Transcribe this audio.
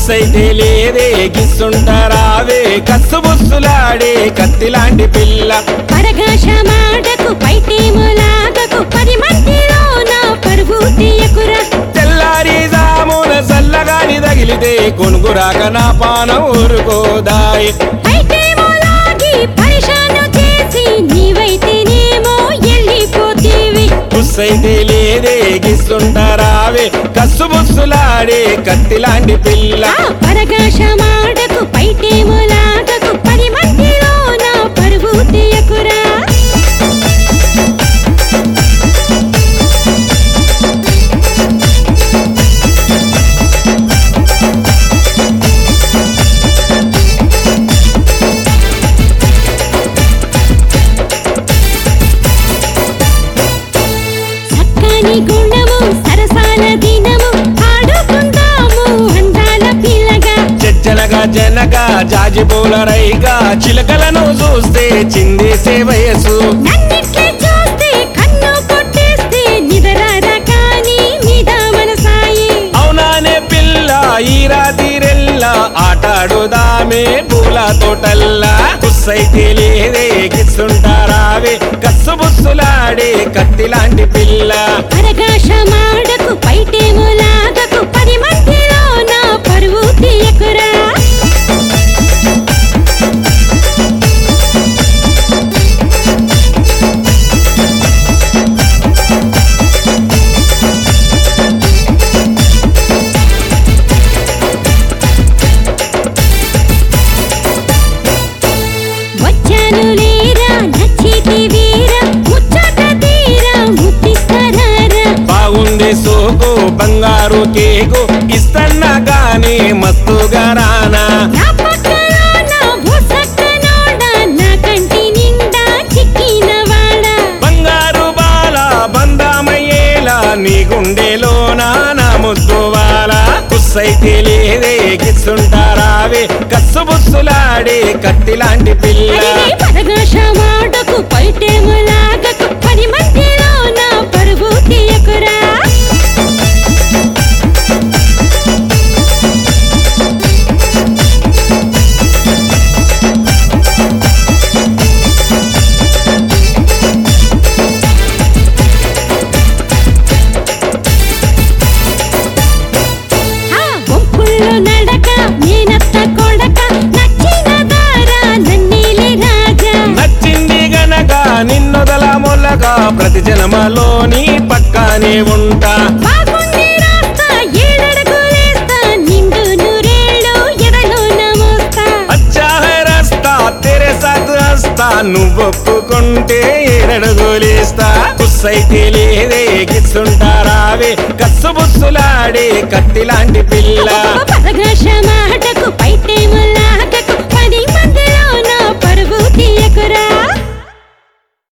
బుస్సైతే లేదే గిస్సుంటారావే కస్సు బుస్సులాడే కత్తి లాంటి పిల్ల పరగాశ మాటకు పైటేములాగకు పది మందిలో నా పరుగు తీయకురా తెల్లారి జామున చల్లగాని తగిలితే కొనుగురాక నా పానం ఊరుకోదాయి పైటేములాగి పరిశాను చేసి నీవైతేనేమో ఎళ్ళిపోతీవి బుస్సైతే లేదే గిస్సుంటారావే కస్సు బుస్సులాడే కత్తి లాంటి పిల్ల ఆ పరగాశ మాటకు పైటేములాగకు పది మందిలో నా పరుగు తీయకురా చక్కని గుణము సరసాల దినము ఆడుకుందాము అందాల పిల్లగా చెచ్చనగా జనగా జాజిపూల రైగా చిలకలను చూస్తే చిందేసే వయసు నన్నిట్లే చూస్తే కన్ను కొట్టేస్తే నిదరారా కానీ మీద మనసాయి అవునానే పిల్ల ఈ రాతిరెల్లా ఆటాడుదామే పూల తోటల్లా కుస్సైతే లేదే గిస్సుంటారావే కస్సు బుస్సులాడే కత్తి లాంటి పిల్ల పరగాశ మాడకు పైటేములాగకు పది మందిలో నా పరువు తీయకురా వచ్చాను లేరా నచ్చితి వీరా ముచ్చట తీరా ముట్టిస్తారా బాగుంది సోకు బంగారు కేకు ఇస్తన్నా గానీ మస్తుగా రానా నా పక్కన నా భూసక్కనోడ నా కంటి నిండా చిక్కినవాడా బంగారు బాల బందామయ్యేలా నీ గుండెలోన నా ముద్దువాల కుస్సైతే లేదే గిస్సుంటారావే కస్సు బుస్సులాడే కత్తి లాంటి పిల్ల అడిగే పరగాశ మాటకు పైటేములాగకు పది మందిలో నా పరుగు తీయకురా ఆ గుంపుల్లో నడక నేనత్త కొడక నచ్చిన దారా నన్నీలి రాజా నచ్చింది గనక నిన్నొదల మొలక ప్రతి జన్మలోని పక్కనే ఉంటా బాగుంది రాస్తా ఏడడుగులేస్తా నిండు నూరేళ్ళు ఎడలో నమోస్తా అచ్చా హై రస్తా తెరే సాత్ హస్తా నువ్వొప్పుకుంటే ఏడడుగులేస్తా కుస్సైతే లేదే గిస్సుంటారావే కస్సు బుస్సులాడే కత్తి లాంటి పిల్ల పరగాశ మాటకు